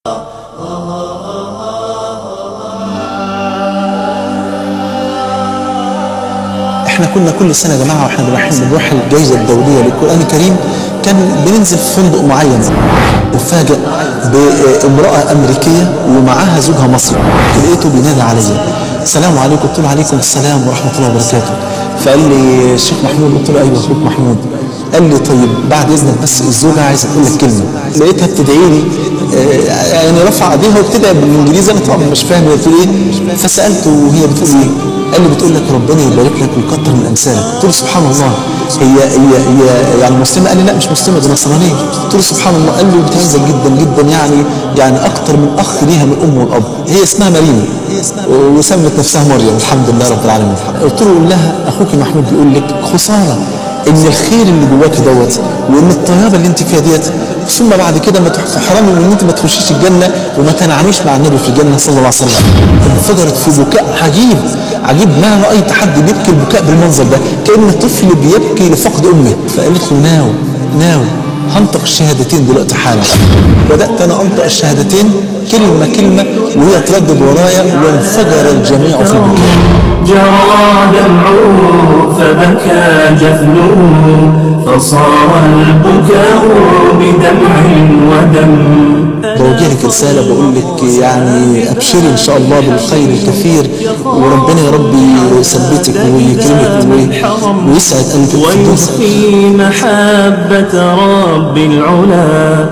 احنا كنا كل سنه يا جماعه واحنا رايحين بنروح الجائزه الدوليه للقران الكريم كان بننزل في فندق معين وفاجئ بامراه امريكيه ومعاها زوجها مصري لقيته بينادي عليا السلام عليكم قلت له عليكم السلام ورحمه الله وبركاته فقال لي الشيخ محمود قلت له ايوه اخوك محمود قال لي طيب بعد اذنك بس الزوجه عايزه تقول لك كلمه لقيتها بتدعي لي آه، يعني رفع ايديها وبتدعي بالانجليزي انا طبعا مش فاهم هي بتقول ايه فسالته وهي بتقول ايه قال لي بتقول لك ربنا يبارك لك ويكتر من امثالك قلت له سبحان الله هي هي هي يعني مسلمه قال لي لا مش مسلمه دي نصرانيه قلت له سبحان الله قال لي بتعزك جدا جدا يعني يعني اكتر من اخ ليها من الام والاب هي اسمها مريم وسمت نفسها مريم الحمد لله رب العالمين قلت له قول لها اخوك محمود بيقول لك خساره ان الخير اللي جواك دوت وان الطيابه اللي انت فيها ديت ثم بعد كده ما تح- حرام ان انت ما تخشيش الجنه وما تنعميش مع النبي في الجنه صلى الله عليه وسلم انفجرت في بكاء عجيب عجيب ما رايت حد بيبكي البكاء بالمنظر ده كان طفل بيبكي لفقد امه فقالت له ناو ناو هنطق الشهادتين دلوقتي حالا بدات انا انطق الشهادتين كلمه كلمه وهي تردد ورايا وانفجر الجميع في البكاء جرى دمعه فبكى جفنه فصار البكاء بدمع ودم بوجه لك رسالة بقول لك يعني أبشري إن شاء الله بالخير الكثير وربنا يا رب يثبتك ويكرمك وي- ويسعد قلبك في الدنيا ويخفي محبة رب العلا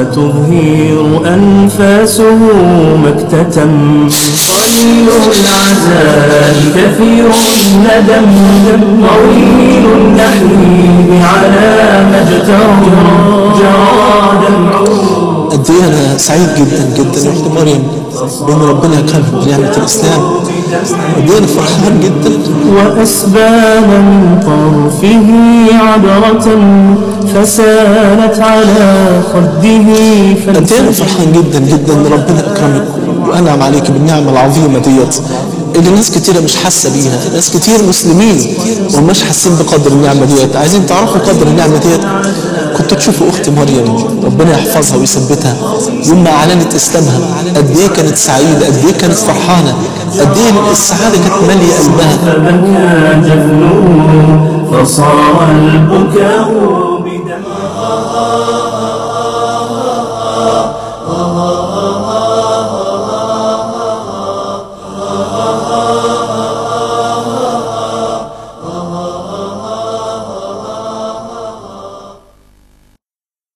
فتظهر أنفاسه ما اكتتم قليل العزاء كثير الندم طويل النحيب على ما اجترم جرى دمعه قد إيه أنا سعيد جدا جدا يا أخت مريم بأن ربنا يكرمك بنعمة الإسلام قد إيه أنا فرحان جدا وأسبال من طرفه عبرة فسالت على خده قد إيه أنا فانسجت فرحان جدا جدا إن ربنا أكرمك وأنعم عليك بالنعمة العظيمة ديت اللي ناس كتيرة مش حاسة بيها ناس كتير مسلمين ومش حاسين بقدر النعمة ديت عايزين تعرفوا قدر النعمة ديت كنتوا تشوفوا أختي مريم ربنا يحفظها ويثبتها يوم ما أعلنت إسلامها قد إيه كانت سعيدة قد إيه كانت فرحانة قد إيه السعادة كانت مالية قلبها فبكى جفنه فصار البكاء بدمع